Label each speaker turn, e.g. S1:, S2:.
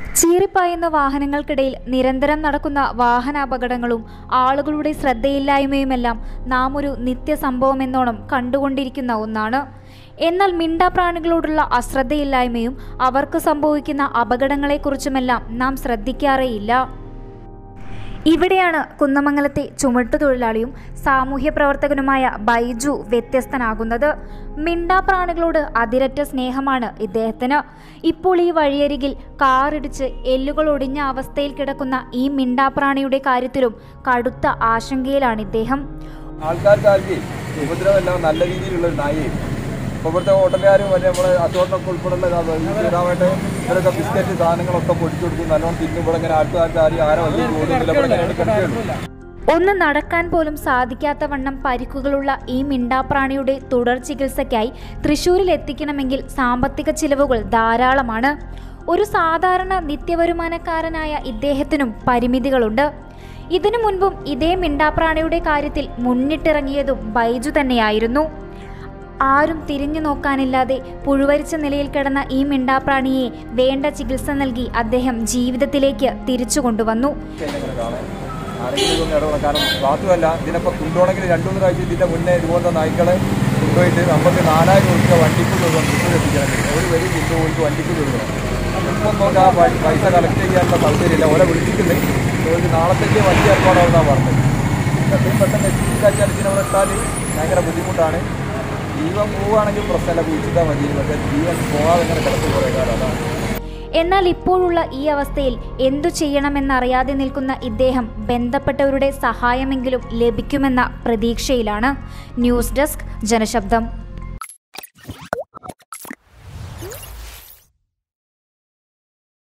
S1: ചീറിപ്പായുന്ന വാഹനങ്ങൾക്കിടയിൽ നിരന്തരം നടക്കുന്ന വാഹനാപകടങ്ങളും ആളുകളുടെ ശ്രദ്ധയില്ലായ്മയുമെല്ലാം നാം ഒരു നിത്യസംഭവമെന്നോണം കണ്ടുകൊണ്ടിരിക്കുന്ന ഒന്നാണ് എന്നാൽ മിണ്ടാപ്രാണികളോടുള്ള അശ്രദ്ധയില്ലായ്മയും അവർക്ക് സംഭവിക്കുന്ന അപകടങ്ങളെക്കുറിച്ചുമെല്ലാം നാം ശ്രദ്ധിക്കാറേയില്ല ഇവിടെയാണ് കുന്നമംഗലത്തെ ചുമട്ടുതൊഴിലാളിയും സാമൂഹ്യ പ്രവർത്തകനുമായ ബൈജു വ്യത്യസ്തനാകുന്നത് മിണ്ടാപ്രാണികളോട് അതിരറ്റ സ്നേഹമാണ് ഇദ്ദേഹത്തിന് ഇപ്പോൾ ഈ വഴിയരികിൽ കാറിടിച്ച് എല്ലുകൾ ഒടിഞ്ഞ അവസ്ഥയിൽ കിടക്കുന്ന ഈ മിണ്ടാപ്രാണിയുടെ കാര്യത്തിലും കടുത്ത ആശങ്കയിലാണ് ഇദ്ദേഹം
S2: ആൾക്കാർക്കാർക്ക് ഉപദ്രവമെല്ലാം നല്ല രീതിയിലുള്ള ഒരു നായയും ഇപ്പോൾ ഇവിടുത്തെ ഹോട്ടലുകാരും മറ്റേ നമ്മുടെ അച്ചോട്ടനൊക്കെ ഉൾപ്പെടെയുള്ള ഇതാവായിട്ട് ഇവരൊക്കെ ബിസ്ക്കറ്റ് സാധനങ്ങളൊക്കെ പൊടിച്ചു കൊടുക്കും നല്ലോണം തിന്നും ഇവിടെ ഇങ്ങനെ ആൾക്കാർക്ക് ആരും ആരും വലിയ ഓടുന്നില്ല ഇവിടെ ഇങ്ങനെ കിടക്കുകയുള്ളൂ
S1: ഒന്ന് നടക്കാൻ പോലും സാധിക്കാത്ത വണ്ണം പരിക്കുകളുള്ള ഈ മിണ്ടാപ്രാണിയുടെ തുടർ ചികിത്സയ്ക്കായി തൃശൂരിൽ എത്തിക്കണമെങ്കിൽ സാമ്പത്തിക ചിലവുകൾ ധാരാളമാണ് ഒരു സാധാരണ നിത്യവരുമാനക്കാരനായ ഇദ്ദേഹത്തിനും പരിമിതികളുണ്ട് ഇതിനു മുൻപും ഇതേ മിണ്ടാപ്രാണിയുടെ കാര്യത്തിൽ മുന്നിട്ടിറങ്ങിയതും ബൈജു തന്നെയായിരുന്നു ആരും തിരിഞ്ഞു നോക്കാനില്ലാതെ പുഴുവരിച്ച നിലയിൽ കിടന്ന ഈ മിണ്ടാപ്രാണിയെ വേണ്ട ചികിത്സ നൽകി അദ്ദേഹം ജീവിതത്തിലേക്ക് തിരിച്ചു കൊണ്ടുവന്നു
S2: ഇങ്ങനെ കാണാൻ ആരെങ്കിലും ഇതൊന്നും ഇടപെടണം കാരണം മാത്രമല്ല ഇതിനപ്പോൾ കൊണ്ടുപോകണമെങ്കിൽ രണ്ടു മൂന്ന് പ്രാവശ്യം ഇതിൻ്റെ മുന്നേ ഇതുപോലത്തെ നായ്ക്കളെ കൊണ്ടുപോയിട്ട് നമുക്ക് നാലായിരം രൂപ വണ്ടിക്കൂലി കൊടുക്കണം തൃശ്ശൂർ എത്തിക്കണം ഒരു വരി കൊണ്ടുപോയിട്ട് വണ്ടിക്കൂലി കൊടുക്കണം ഇപ്പം നമുക്ക് ആ വ- പൈസ കളക്ട് ചെയ്യാനുള്ള സൗകര്യമില്ല ഓലെ വിളിച്ചിട്ടുണ്ട് ഒരു നാളത്തേക്ക് വണ്ടി ഏർപ്പാടാവുന്നതാണ് പറഞ്ഞത് എത്രയും പെട്ടെന്ന് എത്തിക്കാച്ചാൽ ഇതിനവിടെ ഇട്ടാൽ ഭയങ്കര ബുദ്ധിമുട്ടാണ് ജീവൻ പോവുകയാണെങ്കിൽ പ്രശ്നമല്ല കുഴിച്ചിട്ടാൽ മതി പക്ഷേ ജീവൻ പോകാതെ ഇങ്ങനെ കിടന്നു കുറേ കാലം അതാണ്
S1: എന്നാൽ ഇപ്പോഴുള്ള ഈ അവസ്ഥയിൽ എന്തു ചെയ്യണമെന്നറിയാതെ നിൽക്കുന്ന ഇദ്ദേഹം ബന്ധപ്പെട്ടവരുടെ സഹായമെങ്കിലും ലഭിക്കുമെന്ന പ്രതീക്ഷയിലാണ് ന്യൂസ് ഡെസ്ക് ജനശബ്ദം